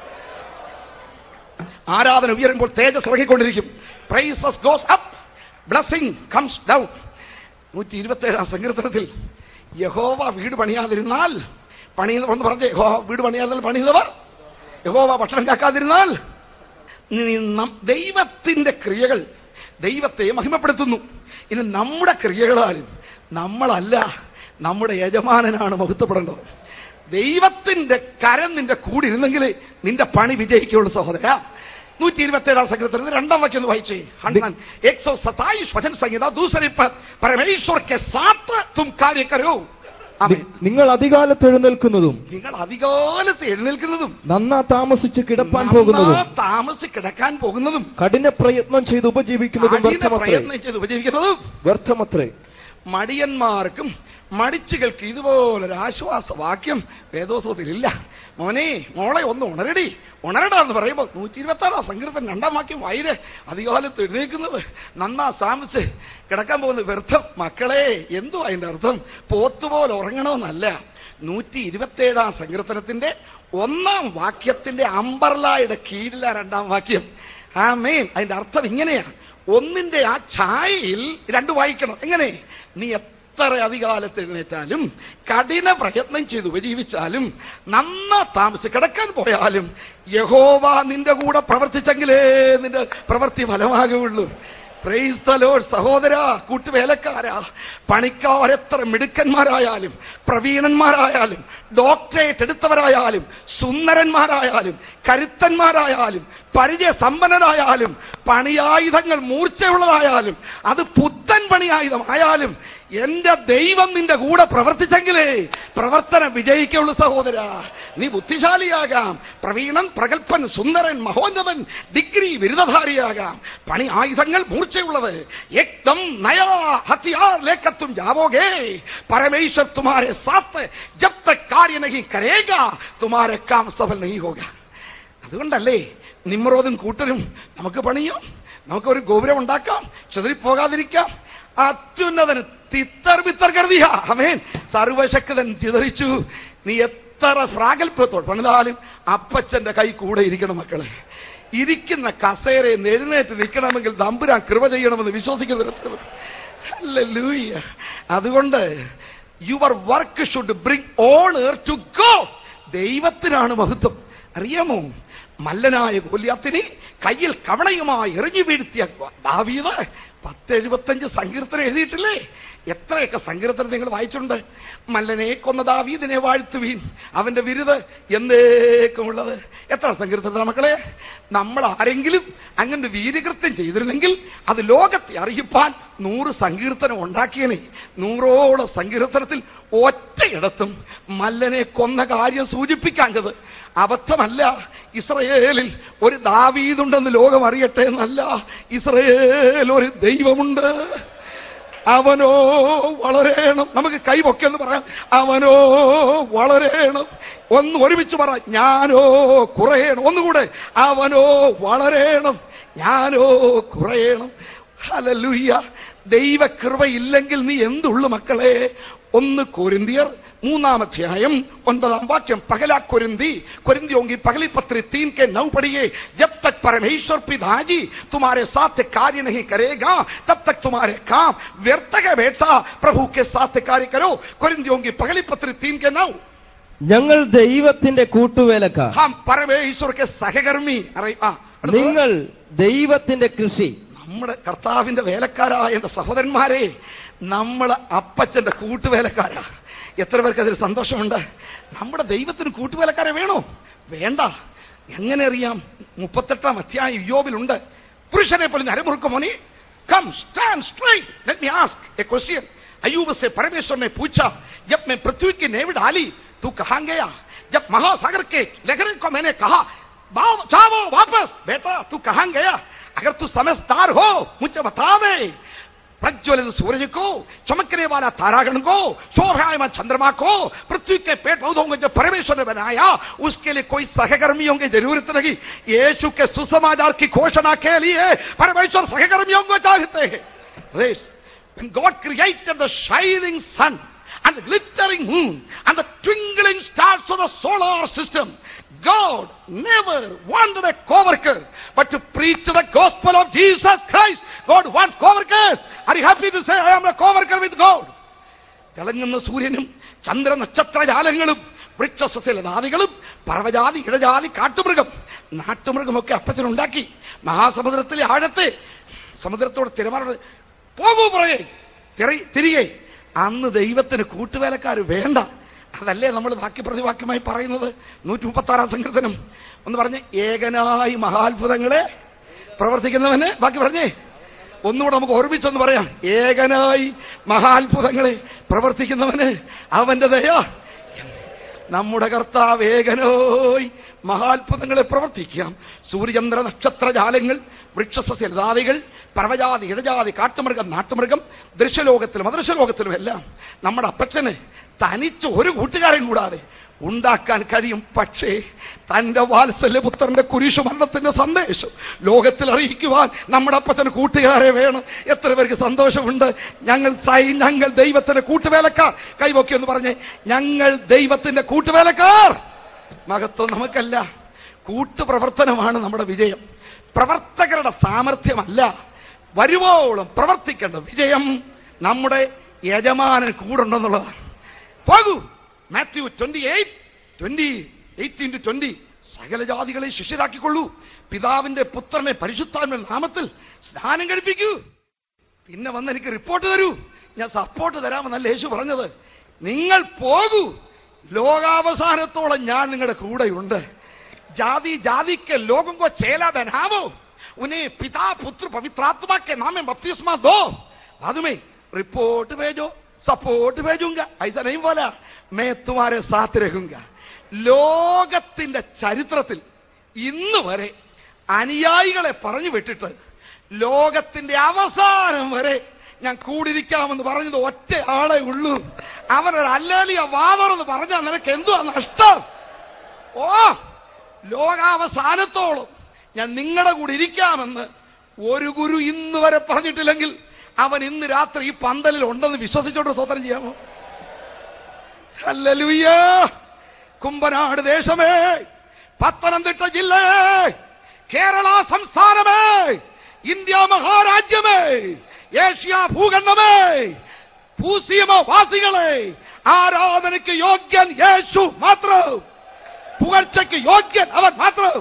ആരാധന ഉയരുമ്പോൾ തേജസ് ഇറങ്ങിക്കൊണ്ടിരിക്കും praises goes up blessing comes down നൂറ്റി ഇരുപത്തി ഏഴാം സങ്കീർത്തനത്തിൽ യഹോവ വീട് പണിയാതിരുന്നാൽ പണിയുന്ന ഒന്ന് പറഞ്ഞേ യഹോവ വീട് പണിയാതിരുന്നാൽ പണിയുന്നവർ യഹോവ ഭക്ഷണം കാക്കാതിരുന്നാൽ ഇനി നം- ദൈവത്തിന്റെ ക്രിയകൾ ദൈവത്തെ മഹിമപ്പെടുത്തുന്നു ഇനി നമ്മുടെ ക്രിയകളാലും നമ്മളല്ല നമ്മുടെ യജമാനനാണ് മഹത്വപ്പെടേണ്ടത് ദൈവത്തിന്റെ കരം നിന്റെ കൂടി ഇരുന്നെങ്കിൽ നിന്റെ പണി വിജയിക്കുള്ളൂ സഹോദര നൂറ്റി ഇരുപത്തി ഏഴാം സങ്കീർത്തനത്തിൽ രണ്ടാം വാക്യം ഒന്ന് വായിച്ചേ ഹനുമാൻ एक सौ सताईस वचन संहिता दूसरे पर परमेश्वर के साथ तुम कार्य करो ആമേൻ. നി- നിങ്ങൾ അധികാലത്ത് എഴുന്നേൽക്കുന്നതും നിങ്ങൾ അധികാലത്ത് എഴുന്നേൽക്കുന്നതും നന്നാ താമസിച്ച് കിടപ്പാൻ പോകുന്നതും നന്നാ താമസിച്ച് കിടക്കാൻ പോകുന്നതും കഠിന പ്രയത്നം ചെയ്ത് ഉപജീവിക്കുന്നതും കഠിന വ്യർത്ഥമത്രേ പ്രയത്നം ചെയ്ത് ഉപജീവിക്കുന്നതും വ്യർത്ഥമത്രേ മടിയന്മാർക്കും മടിച്ചുകൾക്ക് ഇതുപോലൊരു ആശ്വാസവാക്യം വേദോസത്തിലില്ല മോനെ മോളെ ഒന്ന് ഉണരടി ഉണരടാ എന്ന് പറയുമ്പോൾ നൂറ്റി ഇരുപത്തി ആറാം സങ്കീർത്തൻ രണ്ടാം വാക്യം വൈര് അധികാലത്ത് എഴുന്നേക്കുന്നത് നന്നാ സാമിച്ച് കിടക്കാൻ പോകുന്നത് വ്യർത്ഥം മക്കളെ എന്തു അതിന്റെ അർത്ഥം പോത്തുപോലെ ഉറങ്ങണമെന്നല്ല നൂറ്റി ഇരുപത്തേഴാം സങ്കീർത്തനത്തിന്റെ ഒന്നാം വാക്യത്തിന്റെ അമ്പർലായുടെ കീഴില രണ്ടാം വാക്യം ആ മെയിൻ അതിന്റെ അർത്ഥം ഇങ്ങനെയാണ് ഒന്നിന്റെ ആ ഛായയിൽ രണ്ട് വായിക്കണം എങ്ങനെ നീ എത്ര അധികാലത്ത് എഴുന്നേറ്റാലും കഠിന പ്രയത്നം ചെയ്ത് ഉപജീവിച്ചാലും നന്നാ താമസിച്ച് കിടക്കാൻ പോയാലും യഹോവ നിന്റെ കൂടെ പ്രവർത്തിച്ചെങ്കിലേ നിന്റെ പ്രവൃത്തി ഫലമാകുള്ളൂ പ്രൈസ് ദ ലോർഡ് സഹോദര കൂട്ടുവേലക്കാരാ പണിക്കാരെത്ര മിടുക്കന്മാരായാലും പ്രവീണന്മാരായാലും ഡോക്ടറേറ്റ് എടുത്തവരായാലും സുന്ദരന്മാരായാലും കരുത്തന്മാരായാലും പരിചയസമ്പന്നരായാലും പണിയായുധങ്ങൾ മൂർച്ചയുള്ളതായാലും അത് പുത്തൻ പണിയായുധമായാലും എന്റെ ദൈവം നിന്റെ കൂടെ പ്രവർത്തിച്ചെങ്കിലേ പ്രവർത്തനം വിജയിക്കുള്ളൂ സഹോദര നീ ബുദ്ധിശാലിയാകാം പ്രവീണൻ പ്രഗത്ഭൻ സുന്ദരൻ മഹോന്നതൻ ഡിഗ്രി ബിരുദധാരിയാകാം പണി ആയുധങ്ങൾ മൂർച്ചയുള്ളത് एकदम नया हथियार लेकर तुम जाओगे परमेश्वर तुम्हारे साथ जब तक कार्य नहीं करेगा तुम्हारे काम सफल नहीं होगा അതുകൊണ്ടല്ലേ നിമ്രോതും കൂട്ടരും നമുക്ക് പണിയാം നമുക്ക് ഒരു ഗോപുരം ഉണ്ടാക്കാം ചെതറിപ്പോകാതിരിക്കാം അത്യുന്നതന് തിത്തർ പിത്തർ കരുതിയ അമേൻ സർവശക്തൻ ചിതറിച്ചു നീ എത്ര പ്രാഗൽഭ്യത്തോട് പണിതാലും അപ്പച്ചന്റെ കൈ കൂടെ ഇരിക്കണം മക്കളെ ഇരിക്കുന്ന കസേരയിൽ നിന്ന് എഴുന്നേറ്റ് നിൽക്കണമെങ്കിൽ തമ്പുരാൻ കൃപ ചെയ്യണമെന്ന് വിശ്വസിക്കുന്ന ഹല്ലേലൂയ. അതുകൊണ്ട് your work should bring honour to God ദൈവത്തിനാണ് മഹത്വം അറിയാമോ മല്ലനായ ഗോല്യാത്തിനെ കയ്യിൽ കവണയുമായി എറിഞ്ഞു വീഴ്ത്തിയ ദാവീദ് പത്തെഴുപത്തഞ്ച് സങ്കീർത്തനം എഴുതിയിട്ടില്ലേ എത്രയൊക്കെ സങ്കീർത്തനം നിങ്ങൾ വായിച്ചിട്ടുണ്ട് മല്ലനെ കൊന്ന ദാവീദിനെ വാഴ്ത്തുവീൻ അവന്റെ വിരുത് എന്നേക്കുമുള്ളത് എത്ര സങ്കീർത്തനം മക്കളെ നമ്മൾ ആരെങ്കിലും അങ്ങനെ വീരകൃത്യം ചെയ്തിരുന്നെങ്കിൽ അത് ലോകത്തെ അറിയിപ്പാൻ നൂറ് സങ്കീർത്തനം ഉണ്ടാക്കിയനെ നൂറോളം സങ്കീർത്തനത്തിൽ ഒറ്റയിടത്തും മല്ലനെ കൊന്ന കാര്യം സൂചിപ്പിക്കാഞ്ഞത് അബദ്ധമല്ല ഇസ്രയേലിൽ ഒരു ദാവീദുണ്ടെന്ന് ലോകം അറിയട്ടെ എന്നല്ല ഇസ്രയേൽ ഒരു ദൈവമുണ്ട് അവനോ വളരേണം നമുക്ക് കൈപൊക്കെന്ന് പറയാം അവനോ വളരേണം ഒന്ന് ഒരുമിച്ച് പറ ഞാനോ കുറയണം ഒന്നുകൂടെ അവനോ വളരേണം ഞാനോ കുറയണം ഹലലുയ്യ ദൈവകൃപയില്ലെങ്കിൽ നീ എന്തുള്ളു മക്കളെ ഒന്ന് കൊരിന്തിയർ മൂന്നാം അധ്യായം ഒൻപതാം വാക്യം पहला कोरिंदी कोरिंदियों की पहली पत्री तीन के नौ पढ़िए जब तक परमेश्वर पिताजी तुम्हारे साथ कार्य नहीं करेगा तब तक तुम्हारे काम व्यर्थ है बेटा प्रभु के साथ कार्य करो कोरिंदियों की पहली पत्री तीन के नौ ഞങ്ങൾ ദൈവത്തിന്റെ കൂട്ടുവേലക്കാർ हम परमेश्वर के सहकर्मी अरे ആ അടുത്തത്. നിങ്ങൾ ദൈവത്തിന്റെ കൃഷി നമ്മുടെ കർത്താവിന്റെ വേലക്കാരായ എന്റെ സഹോദരന്മാരെ നമ്മൾ അപ്പച്ചന്റെ കൂട്ടുവേലക്കാരാ എത്ര പേർക്ക് അതിൽ സന്തോഷമുണ്ട് നമ്മുടെ ദൈവത്തിന് കൂട്ടുവേലക്കാരെ വേണോ വേണ്ട എങ്ങനെ അറിയാം മുപ്പത്തെട്ടാം അധ്യായം യോബിലുണ്ട് പുരുഷനെ പോലെ അരമുറുക്ക മോനെ come stand straight let me ask a question अयूब से परमेश्वर ने पूछा जब मैं पृथ्वी की नेव डाली तू कहां गया जब महासागर के लहरों को मैंने कहा बाव- जाओ वापस बेटा तू कहां गया अगर तू समझदार हो मुझे बता दे प्रज्वलित सूरज को चमकने वाला तारागण को शोभायमान चंद्रमा को पृथ्वी के पेट पौधों को जो परमेश्वर ने बनाया उसके लिए कोई सहकर्मियों की जरूरत नहीं यीशु के सुसमाचार की घोषणा के लिए परमेश्वर सहकर्मियों को चाहते हैं Race. When God created the shining sun and the glittering moon and the twinkling stars of the solar system, God never wanted a co-worker, but to preach the gospel of Jesus Christ. God wants co-workers. Are you happy to say, I am a co-worker with God? തിളങ്ങുന്ന സൂര്യനും ചന്ദ്ര നക്ഷത്രജാലങ്ങളും വൃക്ഷസസ്യലതാദികളും പർവ്വജാതി ഇടജാതി കാട്ടുമൃഗം നാട്ടുമൃഗമൊക്കെ അപ്പച്ചനുണ്ടാക്കി മഹാസമുദ്രത്തിലെ ആഴത്തെ സമുദ്രത്തോട് തിരമാറ പോകൂ പുറകെ തിരി- തിരികെ അന്ന് ദൈവത്തിന് കൂട്ടുവേലക്കാർ വേണ്ട അതല്ലേ നമ്മൾ വാക്യ പ്രതിവാക്യമായി പറയുന്നത് നൂറ്റി മുപ്പത്തി ആറാം സങ്കീർത്തനം ഒന്ന് പറഞ്ഞ് ഏകനായി മഹാത്ഭുതങ്ങളെ പ്രവർത്തിക്കുന്നവന് ബാക്കി പറഞ്ഞേ ഒന്നുകൂടെ നമുക്ക് ഓർമ്മിച്ചൊന്ന് പറയാം ഏകനായി മഹാത്ഭുതങ്ങളെ പ്രവർത്തിക്കുന്നവന് അവന്റെ ദയ നമ്മുടെ കർത്താവ് ഏകനോയ് മഹാത്ഭുതങ്ങളെ പ്രവർത്തിക്കാം സൂര്യചന്ദ്ര നക്ഷത്രജാലങ്ങൾ വൃക്ഷസസ്യലതാദികൾ പർവജാതി ഇടജാതി കാട്ടുമൃഗം നാട്ടുമൃഗം ദൃശ്യലോകത്തിലും അദൃശ്യലോകത്തിലും എല്ലാം നമ്മുടെ അപ്പച്ചന് തനിച്ച് ഒരു കൂട്ടുകാരൻ കൂടാതെ ഉണ്ടാക്കാൻ കഴിയും പക്ഷേ തന്റെ വാത്സല്യപുത്രന്റെ കുരിശു മരണത്തിന്റെ സന്ദേശം ലോകത്തിൽ അറിയിക്കുവാൻ നമ്മുടെ അപ്പച്ചന് കൂട്ടുകാരെ വേണം എത്ര പേർക്ക് സന്തോഷമുണ്ട് ഞങ്ങൾ സൈ ഞങ്ങൾ ദൈവത്തിന്റെ കൂട്ടുവേലക്കാർ കൈവക്കി എന്ന് പറഞ്ഞ് ഞങ്ങൾ ദൈവത്തിന്റെ കൂട്ടുവേലക്കാർ മഹത്വം നമുക്കല്ല കൂട്ടുപ്രവർത്തനമാണ് നമ്മുടെ വിജയം പ്രവർത്തകരുടെ സാമർഥ്യമല്ല വരുവോളം പ്രവർത്തിക്കേണ്ട വിജയം നമ്മുടെ യജമാനൻ കൂടുണ്ടെന്നുള്ളതാണ് പോകൂ Matthew twenty eight twenty eighteen to twenty സകല ജാതികളെ ശിഷ്യരാക്കിക്കൊള്ളൂ പിതാവിന്റെ പുത്രനെ പരിശുദ്ധാത്മ നാമത്തിൽ സ്നാനം കഴിപ്പിക്കൂ പിന്നെ വന്ന് എനിക്ക് റിപ്പോർട്ട് തരൂ ഞാൻ സപ്പോർട്ട് തരാമെന്നല്ല യേശു പറഞ്ഞത് നിങ്ങൾ പോകൂ ലോകാവസാനത്തോളം ഞാൻ നിങ്ങളുടെ കൂടെയുണ്ട് ജാതി ജാതിക്ക് ലോകം को चेला बनावो उन्हें पिता पुत्र पवित्र आत्मा के नाम में बपतिस्मा दो बाद में रिपोर्ट भेजो सपोर्ट भेजूंगा ऐसा नहीं बोला मैं तुम्हारे साथ रहूंगा ലോകത്തിന്റെ ചരിത്രത്തിൽ ഇന്ന് വരെ അനുയായികളെ പറഞ്ഞു വിട്ടിട്ട് ലോകത്തിന്റെ അവസാനം വരെ ഞാൻ കൂടിരിക്കാമെന്ന് പറഞ്ഞത് ഒറ്റ ആളെ ഉള്ളൂ അവനൊരു അല്ലാളിയ വാവറെന്ന് പറഞ്ഞാൽ നിനക്ക് എന്തുവാ നഷ്ടം ഓ ലോകാവസാനത്തോളം ഞാൻ നിങ്ങളുടെ കൂടെ ഇരിക്കാമെന്ന് ഒരു ഗുരു ഇന്ന് വരെ പറഞ്ഞിട്ടില്ലെങ്കിൽ അവൻ ഇന്ന് രാത്രി ഈ പന്തലിൽ ഉണ്ടെന്ന് വിശ്വസിച്ചോണ്ട് സ്വതന്ത്രം ചെയ്യാമോ ഹല്ലേലൂയ കുമ്പനാട് ദേശമേ പത്തനംതിട്ട ജില്ലയെ കേരള സംസ്ഥാനമേ ഇന്ത്യ മഹാരാജ്യമേ ഏഷ്യ ഭൂഖണ്ഡമേ പൂസിയമ വാസികളെ ആരാധനയ്ക്ക് യോഗ്യൻ യേശു മാത്രം പുകഴ്ചയ്ക്ക് യോഗ്യൻ അവൻ മാത്രം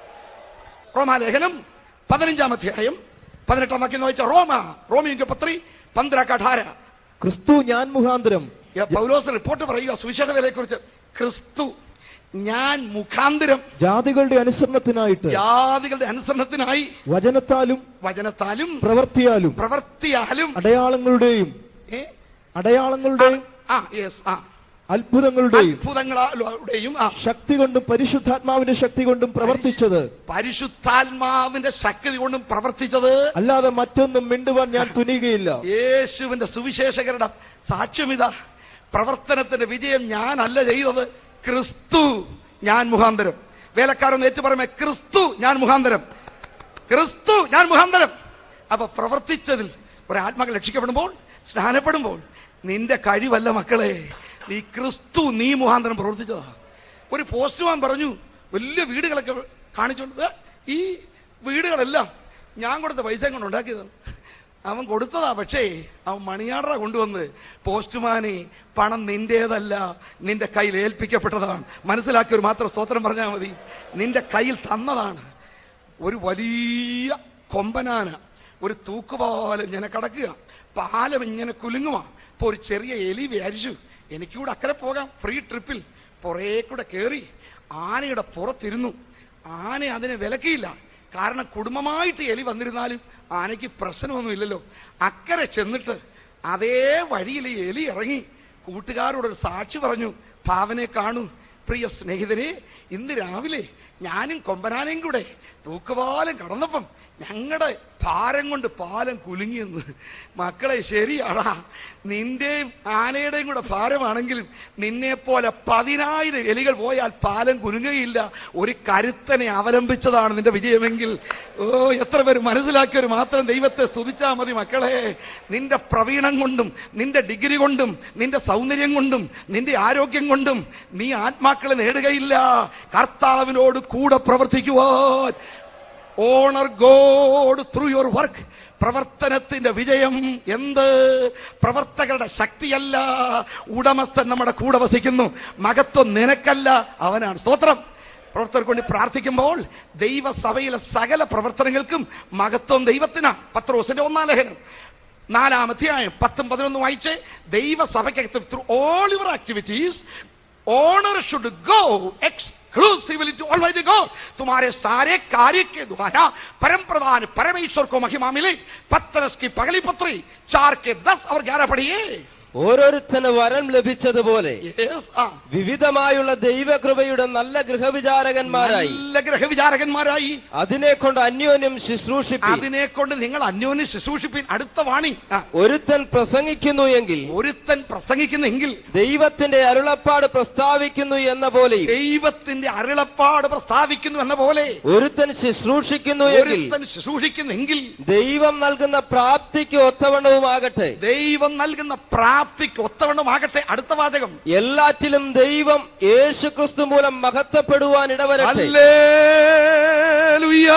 റോമാലേഖനം പതിനഞ്ചാം അധ്യായം പതിനെട്ടാം വാക്യം വായിച്ച റോമ റോമിയുടെ പത്രി പന്ത്രണ്ട് അഠാര ക്രിസ്തു ഞാൻ മുഖാന്തരം പൗലോസ് റിപ്പോർട്ട് പറയുക സുവിശേഷതയെ കുറിച്ച് ക്രിസ്തു ഞാൻ മുഖാന്തരം ജാതികളുടെ അനുസരണത്തിനായിട്ട് ജാതികളുടെ അനുസരണത്തിനായി വചനത്താലും വചനത്താലും പ്രവൃത്തിയാലും പ്രവർത്തിയാലും അടയാളങ്ങളുടെയും ഏ? അടയാളങ്ങളുടെയും ആ യെസ് ആ അത്ഭുതങ്ങളുടെയും അത്ഭുതങ്ങളുടെയും ആ ശക്തി കൊണ്ടും പരിശുദ്ധാത്മാവിന്റെ ശക്തി കൊണ്ടും പ്രവർത്തിച്ചത് പരിശുദ്ധാത്മാവിന്റെ ശക്തി കൊണ്ടും പ്രവർത്തിച്ചത് അല്ലാതെ മറ്റൊന്നും മിണ്ടുവാൻ ഞാൻ തുനിയുകയില്ല യേശുവിന്റെ സുവിശേഷകരുടെ സാക്ഷ്യമിതാ പ്രവർത്തനത്തിന്റെ വിജയം ഞാനല്ല ചെയ്തത് ക്രിസ്തു ഞാൻ മുഖാന്തരം വേലക്കാരൻ ഏറ്റു പറയുമേ ക്രിസ്തു ഞാൻ മുഖാന്തരം ക്രിസ്തു ഞാൻ മുഖാന്തരം അപ്പൊ പ്രവർത്തിച്ചതിൽ ഒരാത്മാക്കൾ രക്ഷിക്കപ്പെടുമ്പോൾ സ്നാനപ്പെടുമ്പോൾ നിന്റെ കഴിവല്ല മക്കളെ നീ ക്രിസ്തു നീ മുഖാന്തരം പ്രവർത്തിച്ചതാ ഒരു പോസ്റ്റ്മാൻ പറഞ്ഞു വലിയ വീടുകളൊക്കെ കാണിച്ചോണ്ട് "ദേ, ഈ വീടുകളെല്ലാം ഞാൻ കൊടുത്ത പൈസ കൊണ്ട് ഉണ്ടാക്കിയത് അവൻ കൊടുത്തതാ പക്ഷേ അവൻ മണിയാടറ കൊണ്ടുവന്ന് പോസ്റ്റ്മാനെ പണം നിന്റേതല്ല നിന്റെ കയ്യിൽ ഏൽപ്പിക്കപ്പെട്ടതാണ് മനസ്സിലാക്കിയവർ മാത്രം സ്തോത്രം പറഞ്ഞാൽ മതി നിന്റെ കയ്യിൽ തന്നതാണ് ഒരു വലിയ കൊമ്പനാന ഒരു തൂക്കുപോലെ ഇങ്ങനെ കിടക്കുക പാലം ഇങ്ങനെ കുലുങ്ങുക ഇപ്പൊ ഒരു ചെറിയ എലി വിചാരിച്ചു എനിക്കൂടെ അക്കരെ പോകാം ഫ്രീ ട്രിപ്പിൽ പുറേ കൂടെ കയറി ആനയുടെ പുറത്തിരുന്നു ആന അതിനെ വിലക്കിയില്ല കാരണം കുടുംബമായിട്ട് എലി വന്നിരുന്നാലും ആനയ്ക്ക് പ്രശ്നമൊന്നുമില്ലല്ലോ അക്കരെ ചെന്നിട്ട് അതേ വഴിയിൽ ഈ എലി ഇറങ്ങി കൂട്ടുകാരോട് ഒരു സാക്ഷി പറഞ്ഞു പാവനെ കാണൂ പ്രിയ സ്നേഹിതരെ ഇന്ന് രാവിലെ ഞാനും കൊമ്പനാനയും കൂടെ തൂക്കുപാലം കടന്നപ്പം ഞങ്ങളുടെ ഭാരം കൊണ്ട് പാലം കുലുങ്ങിയെന്ന് മക്കളെ ശരിയാടാ നിന്റെയും ആനയുടെയും കൂടെ ഭാരമാണെങ്കിലും നിന്നെ പോലെ പതിനായിരം എലികൾ പോയാൽ പാലം കുലുങ്ങുകയില്ല ഒരു കരുത്തനെ അവലംബിച്ചതാണ് നിന്റെ വിജയമെങ്കിൽ ഓ എത്ര പേര് മനസ്സിലാക്കിയവർ മാത്രം ദൈവത്തെ സ്തുതിച്ചാൽ മതി മക്കളെ നിന്റെ പ്രവീണം കൊണ്ടും നിന്റെ ഡിഗ്രി കൊണ്ടും നിന്റെ സൗന്ദര്യം കൊണ്ടും നിന്റെ ആരോഗ്യം കൊണ്ടും നീ ആത്മാക്കളെ നേടുകയില്ല കർത്താവിനോട് കൂടെ പ്രവർത്തിക്കുവാൻ honour God through your work പ്രവർത്തനത്തിന്റെ വിജയം എന്ത് പ്രവർത്തകരുടെ ശക്തിയല്ല ഉടമസ്ഥൻ നമ്മുടെ കൂടെ വസിക്കുന്നു മകത്വം നിനക്കല്ല അവനാണ് സ്തോത്രം പ്രവർത്തകർക്ക് വേണ്ടി പ്രാർത്ഥിക്കുമ്പോൾ ദൈവസഭയിലെ സകല പ്രവർത്തനങ്ങൾക്കും മഹത്വം ദൈവത്തിനാ പത്രോസിന്റെ ഒന്നാം ലേഖനം നാലാം അധ്യായം പത്തും പതിനൊന്നും വായിച്ച് ദൈവസഭയ്ക്കകത്ത് through all your activities honour should go exclusively to almighty God तुम्हारे सारे कार्य के द्वारा परम प्रधान परमेश्वर को महिमा मिले पत्रस की पगली पत्री चार के दस और ग्यारह पढ़िए ഓരോരുത്തന് വരം ലഭിച്ചതുപോലെ Yes, ആ. വിവിധമായുള്ള ദൈവകൃപയുടെ നല്ല ഗൃഹവിചാരകന്മാരായി നല്ല ഗ്രഹവിചാരകന്മാരായി അതിനെ കൊണ്ട് അന്യോന്യം ശുശ്രൂഷിപ്പി അതിനെ കൊണ്ട് നിങ്ങൾ അന്യോന്യം ശുശ്രൂഷിപ്പിൻ അടുത്ത വാണി ആ. ഒരുത്തൻ പ്രസംഗിക്കുന്നു എങ്കിൽ ഒരുത്തൻ പ്രസംഗിക്കുന്നെങ്കിൽ ദൈവത്തിന്റെ അരുളപ്പാട് പ്രസ്താവിക്കുന്നു എന്ന പോലെയും ദൈവത്തിന്റെ അരുളപ്പാട് പ്രസ്താവിക്കുന്നു എന്ന പോലെ ഒരുത്തൻ ശുശ്രൂഷിക്കുന്നു എങ്കിൽ ഒരുത്തൻ ശുശ്രൂഷിക്കുന്നെങ്കിൽ ദൈവം നൽകുന്ന പ്രാപ്തിക്ക് ഒത്തവണ്ണവുമാകട്ടെ ദൈവം നൽകുന്ന പ്രാപ്തിക്ക് ഒത്തവണ്ണമാകട്ടെ അടുത്ത വാചകം എല്ലാറ്റിലും ദൈവം യേശുക്രിസ്തു മൂലം മഹത്വപ്പെടുവാൻ ഇടവരട്ടെ ഹല്ലേലൂയ.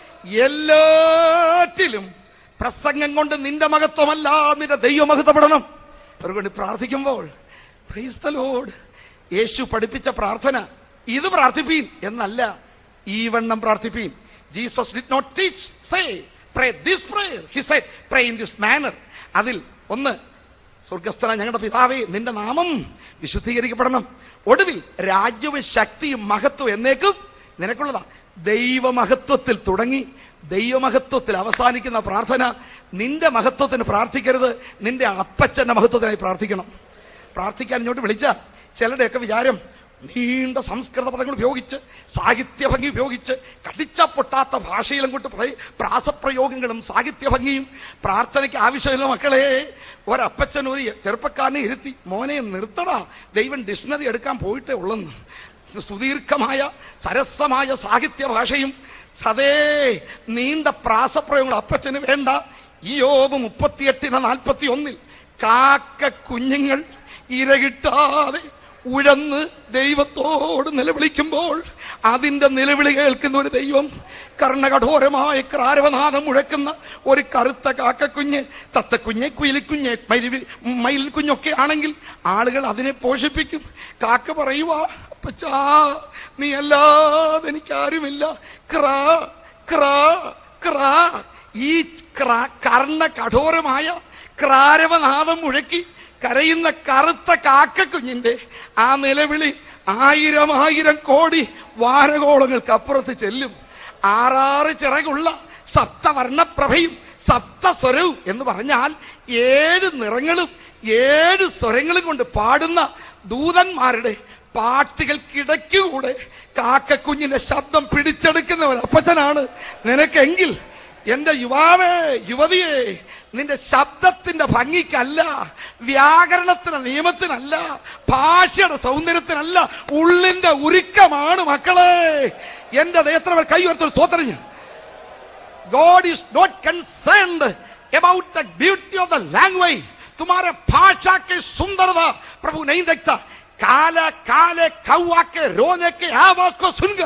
എല്ലാറ്റിലും പ്രസംഗം കൊണ്ട് നിന്റെ മഹത്വമല്ല നിന്റെ ദൈവം മഹത്വപ്പെടണം അതുകൊണ്ട് പ്രാർത്ഥിക്കുമ്പോൾ praise the Lord. യേശു പഠിപ്പിച്ച പ്രാർത്ഥന ഇത് പ്രാർത്ഥിപ്പീൻ എന്നല്ല ഈ വണ്ണം പ്രാർത്ഥിപ്പീൻ Jesus did not teach say pray this prayer he say pray in this manner അതിൽ ഒന്ന് സ്വർഗസ്ഥന ഞങ്ങളുടെ പിതാവേ നിന്റെ നാമം വിശുദ്ധീകരിക്കപ്പെടണം ഒടുവിൽ രാജ്യവും ശക്തിയും മഹത്വം എന്നേക്കും നിനക്കുള്ളതാ ദൈവമഹത്വത്തിൽ തുടങ്ങി ദൈവമഹത്വത്തിൽ അവസാനിക്കുന്ന പ്രാർത്ഥന നിന്റെ മഹത്വത്തിന് പ്രാർത്ഥിക്കരുത് നിന്റെ അപ്പച്ചന്റെ മഹത്വത്തിനായി പ്രാർത്ഥിക്കണം പ്രാർത്ഥിക്കാൻ ഇങ്ങോട്ട് വിളിച്ച ചിലരുടെയൊക്കെ വിചാരം നീണ്ട സംസ്കൃത പദങ്ങൾ ഉപയോഗിച്ച് സാഹിത്യ ഭംഗി ഉപയോഗിച്ച് കടിച്ച പൊട്ടാത്ത ഭാഷയിലും കൊണ്ട് പ്രയ- പ്രാസപ്രയോഗങ്ങളും സാഹിത്യ ഭംഗിയും പ്രാർത്ഥനയ്ക്ക് ആവശ്യമില്ല മക്കളെ ഒരപ്പച്ചൻ ഒരു ചെറുപ്പക്കാരനെ ഇരുത്തി മോനെ നിർത്തടാ ദൈവം ഡിക്ഷണറി എടുക്കാൻ പോയിട്ടേ ഉള്ളെന്ന് സുദീർഘമായ സരസമായ സാഹിത്യ ഭാഷയും സതേ നീണ്ട പ്രാസപ്രയോഗങ്ങൾ അപ്പച്ചന് വേണ്ട ഈ യോബ് മുപ്പത്തിയെട്ടിന് നാൽപ്പത്തി ഒന്നിൽ കാക്ക കുഞ്ഞുങ്ങൾ ഇരകിട്ടാതെ ഉഴന്ന് ദൈവത്തോട് നിലവിളിക്കുമ്പോൾ അതിന്റെ നിലവിളി കേൾക്കുന്ന ഒരു ദൈവം കർണകഠോരമായ ക്രാരവനാഥം മുഴക്കുന്ന ഒരു കറുത്ത കാക്കക്കുഞ്ഞ് തത്തക്കുഞ്ഞ് കുയിലിക്കുഞ്ഞ് മയിൽ മയിൽ കുഞ്ഞൊക്കെ ആണെങ്കിൽ ആളുകൾ അതിനെ പോഷിപ്പിക്കും കാക്ക പറയുവാ അപ്പച്ചാ നീ അല്ലാതെ എനിക്കാരുമില്ല ക്രാ ക്രാ ക്രാ ഈ ക്രാ കർണ കഠോരമായ ക്രാരവനാഥം മുഴക്കി കരയുന്ന കറുത്ത കാക്കക്കുഞ്ഞിന്റെ ആ നിലവിളി ആയിരം ആയിരം കോടി വാരകോളങ്ങൾക്കപ്പുറത്ത് ചെല്ലും ആറാറ് ചിറകുള്ള സപ്തവർണ്ണപ്രഭയും സപ്തസ്വരവും എന്ന് പറഞ്ഞാൽ ഏഴ് നിറങ്ങളും ഏഴ് സ്വരങ്ങളും കൊണ്ട് പാടുന്ന ദൂതന്മാരുടെ പാട്ടുകൾക്കിടയ്ക്കുകൂടെ കാക്കക്കുഞ്ഞിന്റെ ശബ്ദം പിടിച്ചെടുക്കുന്ന ഒരു അപ്പച്ചനാണ് നിനക്കെങ്കിൽ എന്റെ യുവാവേ യുവതിയെ നിന്റെ ശബ്ദത്തിന്റെ ഭംഗിക്കല്ല വ്യാകരണത്തിന്റെ നിയമത്തിനല്ല ഭാഷയുടെ സൗന്ദര്യത്തിനല്ല ഉള്ളിന്റെ ഉരുക്കമാണ് മക്കളെ എന്റെ എത്ര കൈ ഉയർത്തൊരു സ്വോത്രഞ്ഞ് God is not concerned about the beauty of the language. तुम्हारे भाषा की सुंदरता प्रभु नहीं देखता काले काले कौआ के रोने के आवाज को सुनकर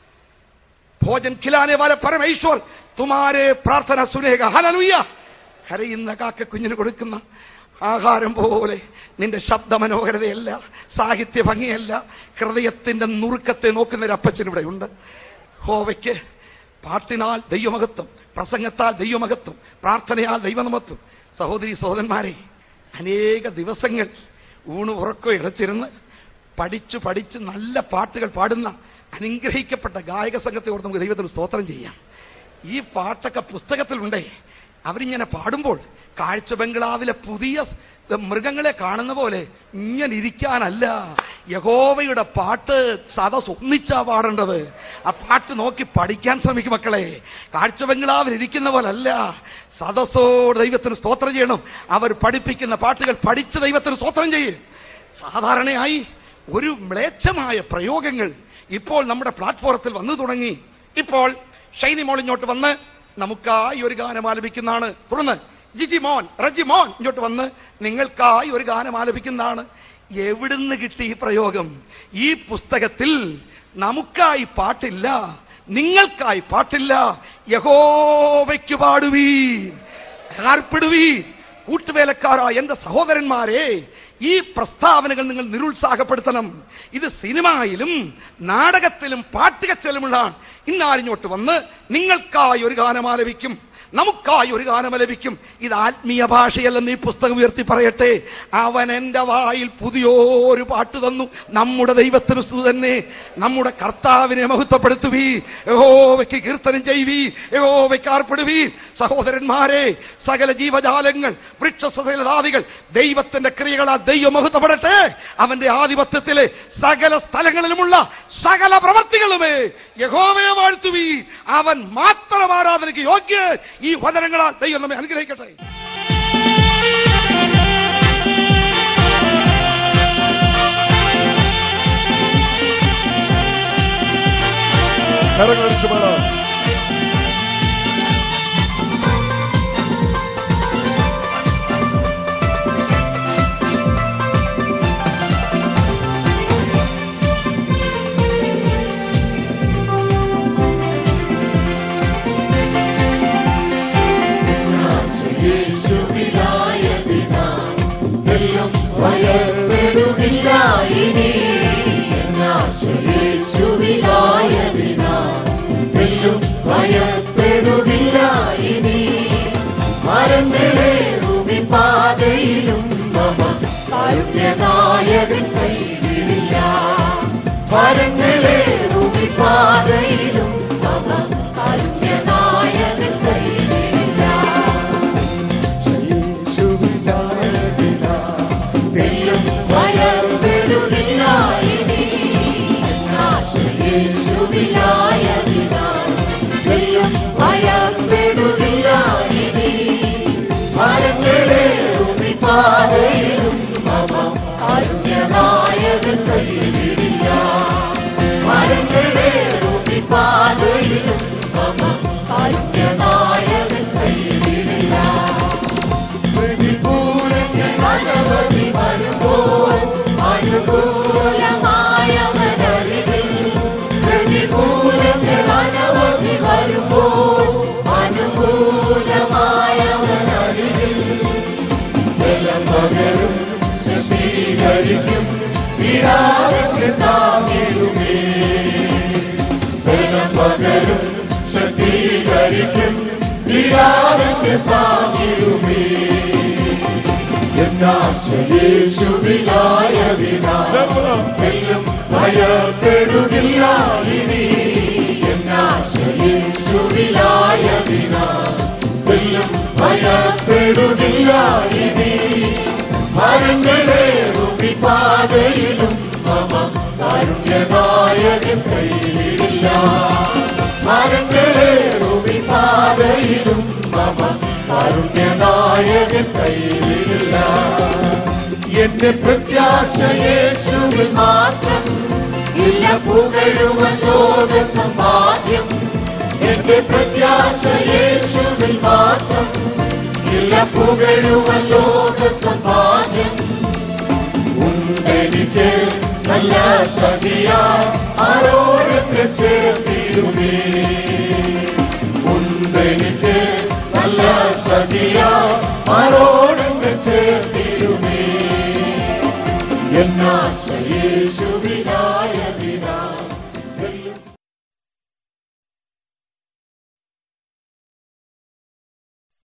भोजन खिलाने वाले परमेश्वर तुम्हारे प्रार्थना सुनेगा ഹല്ലേലൂയ കരയുന്ന കാക്ക കുഞ്ഞിന് കൊടുക്കുന്ന ആഹാരം പോലെ നിന്റെ ശബ്ദ മനോഹരതയല്ല സാഹിത്യ ഭംഗിയല്ല ഹൃദയത്തിന്റെ നുറുക്കത്തെ നോക്കുന്ന ഒരു അപ്പച്ചൻ ഇവിടെ ഉണ്ട് ഹോവയ്ക്ക് പാട്ടിനാൽ ദൈവമഹത്വം പ്രസംഗത്താൽ ദൈവമഹത്വം പ്രാർത്ഥനയാൽ ദൈവനമത്വം സഹോദരി സഹോദരന്മാരെ അനേക ദിവസങ്ങൾ ഊണ് ഉറക്കോ ഇടച്ചിരുന്ന് പഠിച്ചു പഠിച്ച് നല്ല പാട്ടുകൾ പാടുന്ന അനുഗ്രഹിക്കപ്പെട്ട ഗായക സംഘത്തെ ഓർത്ത് നമുക്ക് ദൈവത്തിന് സ്തോത്രം ചെയ്യാം ഈ പാട്ടൊക്കെ പുസ്തകത്തിലുണ്ടേ അവരിങ്ങനെ പാടുമ്പോൾ കാഴ്ച ബംഗ്ലാവിലെ പുതിയ മൃഗങ്ങളെ കാണുന്ന പോലെ ഇങ്ങനെ ഇരിക്കാനല്ല യഹോവയുടെ പാട്ട് സദസ് ഒന്നിച്ചാ പാടേണ്ടത് ആ പാട്ട് നോക്കി പഠിക്കാൻ ശ്രമിക്കും മക്കളെ കാഴ്ച ബംഗ്ലാവിൽ ഇരിക്കുന്ന പോലല്ല സദസ്സോട് ദൈവത്തിന് സ്തോത്രം ചെയ്യണം അവർ പഠിപ്പിക്കുന്ന പാട്ടുകൾ പഠിച്ച് ദൈവത്തിന് സ്തോത്രം ചെയ്യും സാധാരണയായി ഒരു മ്ലേച്ഛമായ പ്രയോഗങ്ങൾ ഇപ്പോൾ നമ്മുടെ പ്ലാറ്റ്ഫോറത്തിൽ വന്നു തുടങ്ങി ഇപ്പോൾ ഷൈനി മോൾ ഇങ്ങോട്ട് വന്ന് നമുക്കായി ഒരു ഗാനം ആലപിക്കുന്നതാണ് തുടർന്ന് ജിജി മോൻ റജി മോൻ ഇങ്ങോട്ട് വന്ന് നിങ്ങൾക്കായി ഒരു ഗാനം ആലപിക്കുന്നതാണ് എവിടുന്ന് കിട്ടി ഈ പ്രയോഗം ഈ പുസ്തകത്തിൽ നമുക്കായി പാട്ടില്ല നിങ്ങൾക്കായി പാട്ടില്ല യഹോവയ്ക്ക് പാടുവീൻ ആർപ്പിടുവീൻ കൂട്ടുവേലക്കാരായ എന്റെ സഹോദരന്മാരെ ഈ പ്രസ്താവനകൾ നിങ്ങൾ നിരുത്സാഹപ്പെടുത്തണം ഇത് സിനിമയിലും നാടകത്തിലും പാട്ടുകച്ചലുമുള്ള ഇന്നാരിഞ്ഞോട്ട് വന്ന് നിങ്ങൾക്കായി ഒരു ഗാനം ആലപിക്കും നമുക്കായി ഒരു ഗാനം ലഭിക്കും ഇത് ആത്മീയ ഭാഷയല്ലെന്ന് ഈ പുസ്തകം ഉയർത്തി പറയട്ടെ അവൻ എന്റെ വായിൽ പുതിയൊരു പാട്ട് തന്നു നമ്മുടെ ദൈവത്തിന് സ്തുതി തന്നെ നമ്മുടെ കർത്താവിനെ മഹത്വപ്പെടുത്തുവീ യഹോവയ്ക്ക് കീർത്തനം ചെയ്യുവീ യഹോവയ്ക്ക് ആർപ്പെടുവീ സഹോദരന്മാരെ സകല ജീവജാലങ്ങൾ വൃക്ഷസകലാദികൾ ദൈവത്തിന്റെ ക്രിയകളാ ദൈവം മഹത്വപ്പെടട്ടെ അവന്റെ ആധിപത്യത്തിലെ സകല സ്ഥലങ്ങളിലുമുള്ള സകല പ്രവർത്തികളുമേ യഹോവയെ വാഴ്ത്തുവീ അവൻ മാത്രം ആരാധനയ്ക്ക് യോഗ്യ ഈ വചനങ്ങളാൽ ദൈവം നമ്മെ അനുഗ്രഹിക്കട്ടെ കരങ്ങളടിച്ചു പാടാം പാതയിലും മമ കാരുണ്യനായകൻ കൈവിടില്ല ഫലങ്ങളെ പാതയിലും മമ കാരുണ്യനായകൻ കൈവിടില്ല ദൈവം ഭയപ്പെടുകില്ല ഇനി യേശുവിനായതിനാൽ ദൈവം ഭയപ്പെടുകില്ല ഇനി മരങ്ങളെ പാതയിലും മമ കാരുണ്യനായകൻ കൈവിടില്ല മരങ്ങളെ പാതയിലും മമ കാരുണ്യനായകൻ കൈവിടില്ല പ്രതികൂലങ്ങൾ അനവധി വരുമ്പോൾ അനുകൂലമായവനരികിൽ പ്രതികൂലങ്ങൾ അനവധി വരുമ്പോൾ അനുകൂലമായവനരികിൽ ജലം പകരും ശശീകരിക്കും വിരാഗത്തിൽ താങ്ങിടുമേ ജലം പകരും ശക്തീകരിക്കും വിരാഗത്തിൽ താങ്ങിടുമേ യേശുവിനായ വിനാശം ഭയപ്പെടുകില്ല ഇനി യേശുവിനായ വിനാശം ഭയപ്പെടുകില്ല ഇനി മരങ്ങളെ പാതയിലും മമ കാരുണ്യനായകൻ കൈവിടില്ല മരങ്ങളെ പാതയിലും മമ കാരുണ്യനായകൻ കൈവിടില്ല എന്റെ പ്രത്യാശ യേശുവിൽ മാത്രം ഇല്ല പുകഴുവൻ ലോക സമ്പാദ്യം എന്റെ പ്രത്യാശ യേശുവിൽ മാത്രം ഇല്ല പുകഴുവൻ ലോക സമ്പാദ്യം ഉണ്ടെനിക്ക് നല്ല സതിയാ ആരോടൊക്കെ ചേർത്തിരുമേ ഉണ്ടെനിക്ക് നല്ല സതിയാ ആരോടൊക്കെ ചേർത്തിരുമേ എന്നാശ യേശുവിനായ ദിനാ